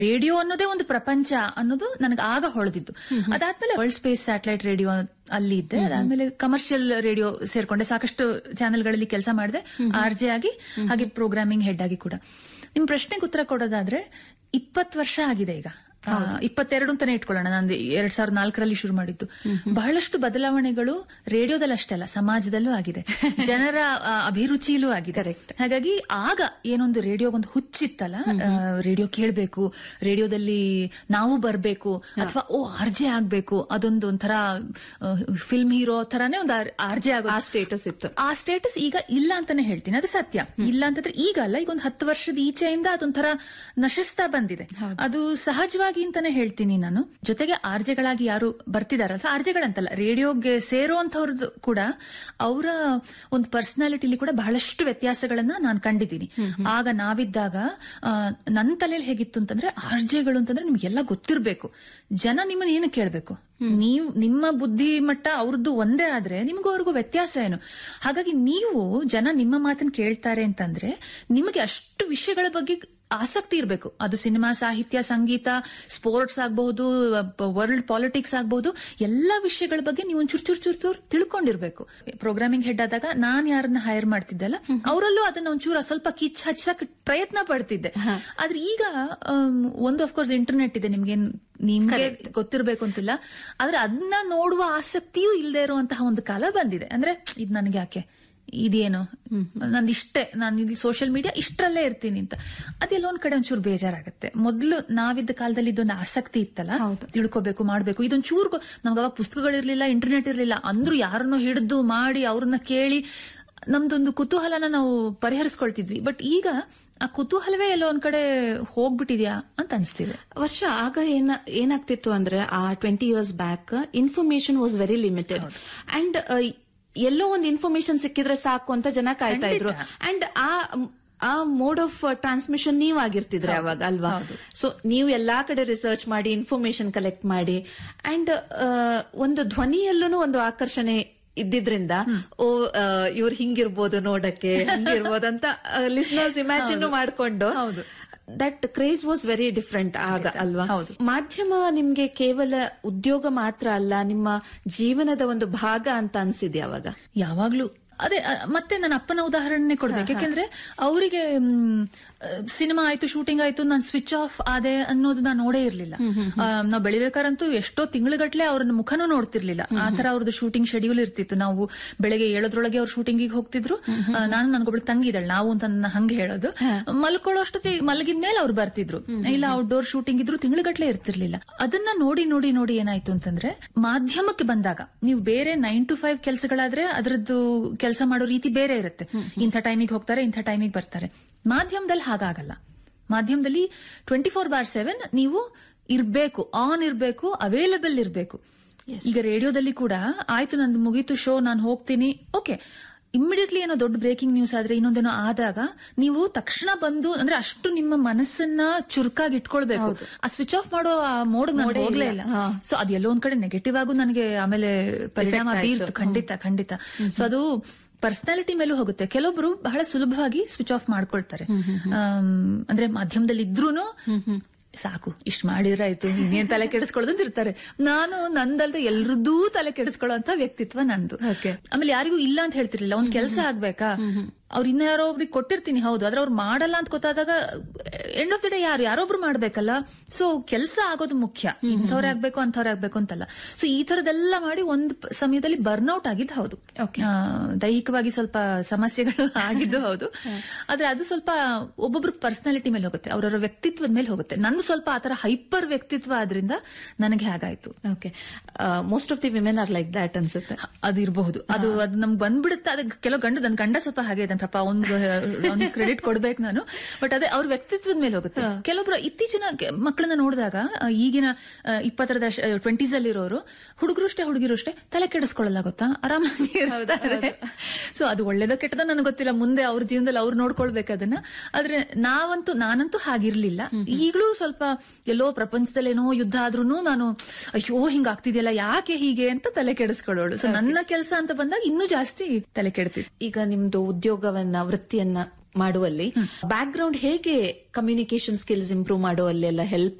radio ಅನ್ನೋದೇ ಒಂದು ಪ್ರಪಂಚ ಅನ್ನೋದು ನನಗೆ ಆಗ ಹೊಳೆದಿದ್ದು ಅದಾದ್ಮೇಲೆ ವರ್ಲ್ಡ್ ಸ್ಪೇಸ್ ಸ್ಯಾಟಲೈಟ್ ರೇಡಿಯೋ ಅಲ್ಲಿ ಇದ್ದೆ ಅದಾದ್ಮೇಲೆ ಕಮರ್ಷಿಯಲ್ ರೇಡಿಯೋ ಸೇರ್ಕೊಂಡೆ ಸಾಕಷ್ಟು ಚಾನೆಲ್ಗಳಲ್ಲಿ ಕೆಲಸ ಮಾಡಿದೆ ಆರ್ ಜೆ ಆಗಿ ಹಾಗೆ ಪ್ರೋಗ್ರಾಮಿಂಗ್ ಹೆಡ್ ಆಗಿ ಕೂಡ ನಿಮ್ ಪ್ರಶ್ನೆಗೆ ಉತ್ತರ ಕೊಡೋದಾದ್ರೆ ಇಪ್ಪತ್ತು ವರ್ಷ ಆಗಿದೆ ಈಗ ಆ, ಇಪ್ಪತ್ತೆರಡು ಅಂತಾನೆ ಇಟ್ಕೊಳ್ಳೋಣ ನಾನು ಎರಡ್ ಸಾವಿರದ ನಾಲ್ಕರಲ್ಲಿ ಶುರು ಮಾಡಿದ್ದು ಬಹಳಷ್ಟು ಬದಲಾವಣೆಗಳು ರೇಡಿಯೋದಲ್ಲಿ ಅಷ್ಟೇ ಅಲ್ಲ ಸಮಾಜದಲ್ಲೂ ಆಗಿದೆ ಜನರ ಆ, ಅಭಿರುಚಿಲೂ ಆಗಿದೆ ಹಾಗಾಗಿ ಆಗ ಏನೊಂದು ರೇಡಿಯೋಗೊಂದು ಹುಚ್ಚಿತ್ತಲ್ಲ ಆ, ರೇಡಿಯೋ ಕೇಳಬೇಕು ರೇಡಿಯೋದಲ್ಲಿ ನಾವು ಬರ್ಬೇಕು ಅಥವಾ ಓ ಆರ್ಜೆ ಆಗ್ಬೇಕು ಅದೊಂದು ಒಂಥರ ಫಿಲ್ಮ್ ಹೀರೋ ತರಾನೇ ಒಂದು ಆರ್ಜೆ ಆಗೋ ಆ ಸ್ಟೇಟಸ್ ಇತ್ತು ಆ ಸ್ಟೇಟಸ್ ಈಗ ಇಲ್ಲ ಅಂತಾನೆ ಹೇಳ್ತೀನಿ ಅದು ಸತ್ಯ ಇಲ್ಲ ಅಂತಂದ್ರೆ ಈಗ ಅಲ್ಲ ಈಗ ಒಂದು ಹತ್ತು ವರ್ಷದ ಈಚೆಯಿಂದ ಅದೊಂಥರ ನಶಿಸ್ತಾ ಬಂದಿದೆ ಅದು ಸಹಜವಾಗಿ ಅಂತಾನೆ ಹೇಳ್ತೀನಿ ನಾನು ಜೊತೆಗೆ ಆರ್ಜೆಗಳಾಗಿ ಯಾರು ಬರ್ತಿದಾರಲ್ಲ ಆರ್ಜೆಗಳಂತಲ್ಲ ರೇಡಿಯೋಗೆ ಸೇರುವಂತವ್ರದ್ದು ಕೂಡ ಅವರ ಒಂದು ಪರ್ಸನಾಲಿಟಿಲಿ ಕೂಡ ಬಹಳಷ್ಟು ವ್ಯತ್ಯಾಸಗಳನ್ನ ನಾನು ಕಂಡಿದ್ದೀನಿ ಆಗ ನಾವಿದ್ದಾಗ ಆ, ನನ್ನ ತಲೆಯಲ್ಲಿ ಹೇಗಿತ್ತು ಅಂತಂದ್ರೆ ಆರ್ಜೆಗಳು ಅಂತಂದ್ರೆ ನಿಮ್ಗೆಲ್ಲ ಗೊತ್ತಿರ್ಬೇಕು ಜನ ನಿಮ್ಮನ್ನ ಏನು ಕೇಳಬೇಕು ನೀವು ನಿಮ್ಮ ಬುದ್ಧಿ ಮಟ್ಟ ಅವ್ರದ್ದು ಒಂದೇ ಆದ್ರೆ ನಿಮಗೂ ಅವ್ರಿಗೂ ವ್ಯತ್ಯಾಸ ಏನು ಹಾಗಾಗಿ ನೀವು ಜನ ನಿಮ್ಮ ಮಾತನ್ನ ಕೇಳ್ತಾರೆ ಅಂತಂದ್ರೆ ನಿಮಗೆ ಅಷ್ಟು ವಿಷಯಗಳ ಬಗ್ಗೆ ಆಸಕ್ತಿ ಇರಬೇಕು ಅದು ಸಿನಿಮಾ ಸಾಹಿತ್ಯ ಸಂಗೀತ ಸ್ಪೋರ್ಟ್ಸ್ ಆಗಬಹುದು ವರ್ಲ್ಡ್ ಪಾಲಿಟಿಕ್ಸ್ ಆಗಬಹುದು ಎಲ್ಲಾ ವಿಷಯಗಳ ಬಗ್ಗೆ ನೀವು ಒಂಚೂರು ಚೂರು ಚೂರು ಚೂರು ತಿಳ್ಕೊಂಡಿರ್ಬೇಕು ಪ್ರೋಗ್ರಾಮಿಂಗ್ ಹೆಡ್ ಆದಾಗ ನಾನ್ ಯಾರನ್ನ ಹೈರ್ ಮಾಡ್ತಿದ್ದಲ್ಲ ಅವರಲ್ಲೂ ಅದನ್ನ ಒಂಚೂರು ಸ್ವಲ್ಪ ಕಿಚ್ ಹಚ್ಚಕ್ ಪ್ರಯತ್ನ ಪಡ್ತಿದ್ದೆ ಆದ್ರೆ ಈಗ ಆಮ್, ಒಂದು ಅಫ್ಕೋರ್ಸ್ ಇಂಟರ್ನೆಟ್ ಇದೆ ನಿಮ್ಗೆ ನಿಮ್ಗೆ ಗೊತ್ತಿರ್ಬೇಕು ಅಂತಿಲ್ಲ ಆದ್ರೆ ಅದನ್ನ ನೋಡುವ ಆಸಕ್ತಿಯೂ ಇಲ್ಲದೆ ಇರುವಂತಹ ಒಂದು ಕಾಲ ಬಂದಿದೆ ಅಂದ್ರೆ ಇದು ನನಗೆ ಯಾಕೆ ಇದೇನು ನಂದು ಇಷ್ಟೇ ನಾನು ಇಲ್ಲಿ ಸೋಷಿಯಲ್ ಮೀಡಿಯಾ ಇಷ್ಟರಲ್ಲೇ ಇರ್ತೀನಿ ಅಂತ ಅದೆಲ್ಲ ಒಂದ್ ಕಡೆ ಒಂಚೂರು ಬೇಜಾರಾಗುತ್ತೆ ಮೊದ್ಲು ನಾವಿದ್ದ ಕಾಲದಲ್ಲಿ ಇದೊಂದು ಆಸಕ್ತಿ ಇತ್ತಲ್ಲ ತಿಳ್ಕೊಬೇಕು ಮಾಡ್ಬೇಕು ಇದೊಂದ್ ಚೂರು ನಮ್ಗೆ ಅವಾಗ ಪುಸ್ತಕಗಳಿರ್ಲಿಲ್ಲ ಇಂಟರ್ನೆಟ್ ಇರ್ಲಿಲ್ಲ ಅಂದ್ರೂ ಯಾರನ್ನೋ ಹಿಡಿದು ಮಾಡಿ ಅವ್ರನ್ನ ಕೇಳಿ ನಮ್ದೊಂದು ಕುತೂಹಲನ ನಾವು ಪರಿಹರಿಸ್ಕೊಳ್ತಿದ್ವಿ ಬಟ್ ಈಗ ಆ ಕುತೂಹಲವೇ ಎಲ್ಲೋ ಒಂದ್ ಕಡೆ ಹೋಗ್ಬಿಟ್ಟಿದ್ಯಾ ಅಂತ ಅನ್ಸ್ತಿದೆ ವರ್ಷ ಆಗ ಏನ ಏನಾಗ್ತಿತ್ತು ಅಂದ್ರೆ ಆ twenty years back information was very limited and ಎಲ್ಲೋ ಒಂದು ಇನ್ಫಾರ್ಮೇಶನ್ ಸಿಕ್ಕಿದ್ರೆ ಸಾಕು ಅಂತ ಜನ ಕಾಯ್ತಾ ಇದ್ರು ಅಂಡ್ ಆ ಆ ಮೋಡ್ ಆಫ್ ಟ್ರಾನ್ಸ್ಮಿಷನ್ ನೀವ್ ಆಗಿರ್ತಿದ್ರೆ ಅವಾಗ ಅಲ್ವಾ ಸೊ ನೀವು ಎಲ್ಲಾ ಕಡೆ ರಿಸರ್ಚ್ ಮಾಡಿ ಇನ್ಫಾರ್ಮೇಶನ್ ಕಲೆಕ್ಟ್ ಮಾಡಿ ಅಂಡ್ ಒಂದು ಧ್ವನಿಯಲ್ಲೂ ಒಂದು ಆಕರ್ಷಣೆ ಇದ್ದಿದ್ರಿಂದ ಓ ಇವ್ರು ಹಿಂಗಿರ್ಬೋದು ನೋಡಕ್ಕೆ ಹಿಂಗಿರ್ಬೋದು ಅಂತ ಲಿಸ್ನರ್ಸ್ ಇಮ್ಯಾಜಿನ್ ಮಾಡ್ಕೊಂಡು that craze was very different ಆಗ ಅಲ್ವಾ ಮಾಧ್ಯಮ ನಿಮ್ಗೆ ಕೇವಲ ಉದ್ಯೋಗ ಮಾತ್ರ ಅಲ್ಲ ನಿಮ್ಮ ಜೀವನದ ಒಂದು ಭಾಗ ಅಂತ ಅನ್ಸಿದ್ಯಾ ಅವಾಗ ಯಾವಾಗ್ಲೂ ಅದೇ ಅ, ಮತ್ತೆ ನನ್ನ ಅಪ್ಪನ ಉದಾಹರಣೆ ಕೊಡ್ಬೇಕು ಯಾಕೆಂದ್ರೆ ಅವರಿಗೆ ಸಿನಿಮಾ ಆಯ್ತು ಶೂಟಿಂಗ್ ಆಯ್ತು ನಾನು ಸ್ವಿಚ್ ಆಫ್ ಆದೆ ಅನ್ನೋದು ನಾನು ನೋಡೇ ಇರ್ಲಿಲ್ಲ ನಾವು ಬೆಳಿಬೇಕಾರಂತೂ ಎಷ್ಟೋ ತಿಂಗಳುಗಟ್ಲೆ ಅವ್ರನ್ನ ಮುಖನೂ ನೋಡ್ತಿರ್ಲಿಲ್ಲ ಆ ತರ ಅವ್ರದ್ದು ಶೂಟಿಂಗ್ ಶೆಡ್ಯೂಲ್ ಇರ್ತಿತ್ತು ನಾವು ಬೆಳಗ್ಗೆ ಏಳೋದ್ರೊಳಗೆ ಅವ್ರು ಶೂಟಿಂಗಿಗೆ ಹೋಗ್ತಿದ್ರು ಆ, ನಾನು ನನ್ಗೊಬ್ಳು ತಂಗಿದಳು ನಾವು ಅಂತ ನನ್ನ ಹಂಗೆ ಹೇಳೋದು ಮಲ್ಕೊಳ್ಳೋ ಅಷ್ಟೊತ್ತಿ ಮಲಗಿದ ಮೇಲೆ ಅವ್ರು ಬರ್ತಿದ್ರು ಇಲ್ಲ ಔಟ್ಡೋರ್ ಶೂಟಿಂಗ್ ಇದ್ರು ತಿಂಗಳುಗಟ್ಲೆ ಇರ್ತಿರ್ಲಿಲ್ಲ ಅದನ್ನ ನೋಡಿ ನೋಡಿ ನೋಡಿ ಏನಾಯ್ತು ಅಂತಂದ್ರೆ ಮಾಧ್ಯಮಕ್ಕೆ ಬಂದಾಗ ನೀವು ಬೇರೆ ನೈನ್ ಟು ಫೈವ್ ಕೆಲಸಗಳಾದ್ರೆ ಅದರದ್ದು ಕೆಲಸ ಮಾಡೋ ರೀತಿ ಬೇರೆ ಇರುತ್ತೆ ಇಂಥ ಟೈಮಿಗೆ ಹೋಗ್ತಾರೆ ಇಂಥ ಟೈಮಿಗೆ ಬರ್ತಾರೆ ಮಾಧ್ಯಮದಲ್ಲಿ ಹಾಗಾಗಲ್ಲ ಮಾಧ್ಯಮದಲ್ಲಿ ಟ್ವೆಂಟಿ ಫೋರ್ ಬಾರ್ ಸೆವೆನ್ ನೀವು ಇರ್ಬೇಕು ಆನ್ ಇರ್ಬೇಕು ಅವೈಲಬಲ್ ಇರ್ಬೇಕು ಈಗ ರೇಡಿಯೋದಲ್ಲಿ ಕೂಡ ಆಯ್ತು ನಂದು ಮುಗೀತು ಶೋ ನಾನು ಹೋಗ್ತೀನಿ ಓಕೆ ಇಮ್ಮಿಡಿಯೇಟ್ಲಿ ಏನೋ ದೊಡ್ಡ ಬ್ರೇಕಿಂಗ್ ನ್ಯೂಸ್ ಆದ್ರೆ ಇನ್ನೊಂದೇನೋ ಆದಾಗ ನೀವು ತಕ್ಷಣ ಬಂದು ಅಂದ್ರೆ ಅಷ್ಟು ನಿಮ್ಮ ಮನಸ್ಸನ್ನ ಚುರುಕಾಗಿ ಇಟ್ಕೊಳ್ಬೇಕು ಆ ಸ್ವಿಚ್ ಆಫ್ ಮಾಡೋ ಆ ಮೋಡ್ ನಾನು ಹೋಗ್ಲೇ ಇಲ್ಲ ಸೊ ಅದು ಎಲ್ಲೋ ಒಂದ್ ಕಡೆ ನೆಗೆಟಿವ್ ಆಗು ನನಗೆ ಆಮೇಲೆ ಪರಿಣಾಮ ಬೀರ್ತು ಖಂಡಿತ ಖಂಡಿತ ಸೊ ಅದು ಪರ್ಸನಾಲಿಟಿ ಮೇಲೂ ಹೋಗುತ್ತೆ ಕೆಲವೊಬ್ರು ಬಹಳ ಸುಲಭವಾಗಿ ಸ್ವಿಚ್ ಆಫ್ ಮಾಡ್ಕೊಳ್ತಾರೆ ಆಮ್, ಅಂದ್ರೆ ಮಾಧ್ಯಮದಲ್ಲಿ ಇದ್ರೂನು ಸಾಕು ಇಷ್ಟ ಮಾಡಿದ್ರೆ ಆಯ್ತು ಇನ್ನೇನ್ ತಲೆ ಕೆಡಿಸ್ಕೊಳ್ಳೋದು ಅಂತ ಇರ್ತಾರೆ ನಾನು ನಂದಲ್ದೆ ಎಲ್ರದ್ದೂ ತಲೆ ಕೆಡಿಸ್ಕೊಳ್ಳೋ ಅಂತ ವ್ಯಕ್ತಿತ್ವ ನಂದು ಆಮೇಲೆ ಯಾರಿಗೂ ಇಲ್ಲ ಅಂತ ಹೇಳ್ತಿರ್ಲಿಲ್ಲ ಒಂದ್ ಕೆಲಸ ಆಗ್ಬೇಕಾ ಅವ್ರು ಇನ್ನ ಯಾರೋ ಒಬ್ರಿಗೆ ಕೊಟ್ಟಿರ್ತೀನಿ ಹೌದು ಆದ್ರೆ ಅವ್ರು ಮಾಡಲ್ಲ ಅಂತ ಗೊತ್ತಾದಾಗ ಎಂಡ್ ಆಫ್ ದ ಡೇ ಯಾರು ಯಾರೊಬ್ರು ಮಾಡ್ಬೇಕಲ್ಲ ಸೊ ಕೆಲಸ ಆಗೋದು ಮುಖ್ಯ ಇಂಥವ್ರೆ ಆಗ್ಬೇಕು ಅಂಥವ್ರೆ ಆಗ್ಬೇಕು ಅಂತಲ್ಲ ಸೊ ಈ ತರದೆಲ್ಲ ಮಾಡಿ ಒಂದ್ ಪ- ಸಮಯದಲ್ಲಿ ಬರ್ನ್ಔಟ್ ಆಗಿದ್ದು ಹೌದು ಆ, ದೈಹಿಕವಾಗಿ ಸ್ವಲ್ಪ ಸಮಸ್ಯೆಗಳು ಆಗಿದ್ದು ಹೌದು ಆದ್ರೆ ಅದು ಸ್ವಲ್ಪ ಒಬ್ಬೊಬ್ರು ಪರ್ಸನಾಲಿಟಿ ಮೇಲೆ ಹೋಗುತ್ತೆ ಅವರವರ ವ್ಯಕ್ತಿತ್ವದ ಮೇಲೆ ಹೋಗುತ್ತೆ ನಂದು ಸ್ವಲ್ಪ ಆತರ ಹೈಪರ್ ವ್ಯಕ್ತಿತ್ವ ಆದ್ರಿಂದ ನನಗೆ ಹಾಗಾಯ್ತು okay most of the women are like that ಅನ್ಸುತ್ತೆ ಅದು ಇರಬಹುದು ಅದು ಅದು ನಮ್ಗೆ ಬಂದ್ಬಿಡುತ್ತೆ ಅದಕ್ಕೆ ಕೆಲವು ಗಂಡು ನನ್ ಗಂಡ ಸ್ವಲ್ಪ ಹಾಗೆ ಇದ್ದಾನೆ ಪಾಪ ಅವ್ನಿಗೆ ಅವ್ನಿಗೆ ಕ್ರೆಡಿಟ್ ಕೊಡ್ಬೇಕು ನಾನು ಬಟ್ ಅದೇ ಅವ್ರ ವ್ಯಕ್ತಿತ್ವದ ಮೇಲೆ ಹೋಗುತ್ತೆ ಕೆಲವೊಬ್ರು ಇತ್ತೀಚಿನ ಕೆ- ಮಕ್ಕಳನ್ನ ನೋಡಿದಾಗ ಆ, ಈಗಿನ ಆ, ಇಪ್ಪತ್ತರ ದಶ ಟ್ವೆಂಟೀಸ್ ಅಲ್ಲಿರೋರು ಹುಡುಗರು ಅಷ್ಟೇ ಹುಡುಗಿರು ಅಷ್ಟೇ ತಲೆ ಕೆಡಿಸ್ಕೊಳ್ಳಲ್ಲ ಗೊತ್ತಾ ಆರಾಮಾಗಿ ಸೊ ಅದು ಒಳ್ಳೇದೋ ಕೆಟ್ಟದ ನನಗೆ ಗೊತ್ತಿಲ್ಲ ಮುಂದೆ ಅವ್ರ ಜೀವನದಲ್ಲಿ ಅವ್ರು ನೋಡ್ಕೊಳ್ಬೇಕು ಅದನ್ನ ಆದ್ರೆ ನಾವಂತೂ ನಾನಂತೂ ಹಾಗಿರ್ಲಿಲ್ಲ ಈಗಲೂ ಸ್ವಲ್ಪ ಎಲ್ಲೋ ಪ್ರಪಂಚದಲ್ಲೇನೋ ಯುದ್ಧ ಆದ್ರೂ ನಾನು ಅಯ್ಯೋ ಹಿಂಗ ಆಗ್ತಿದೆಯಲ್ಲ ಯಾಕೆ ಹೀಗೆ ಅಂತ ತಲೆ ಕೆಡಿಸ್ಕೊಳ್ಳೋಳು ಸೊ ನನ್ನ ಕೆಲಸ ಅಂತ ಬಂದಾಗ ಇನ್ನೂ ಜಾಸ್ತಿ ತಲೆ ಕೆಡ್ತಿತ್ತು ಈಗ ನಿಮ್ದು ಉದ್ಯೋಗವನ್ನ ವೃತ್ತಿಯನ್ನ ಮಾಡುವಲ್ಲಿ ಬ್ಯಾಕ್ ಗ್ರೌಂಡ್ ಹೇಗೆ ಕಮ್ಯುನಿಕೇಶನ್ ಸ್ಕಿಲ್ಸ್ ಇಂಪ್ರೂವ್ ಮಾಡುವಲ್ಲಿ ಎಲ್ಲ ಹೆಲ್ಪ್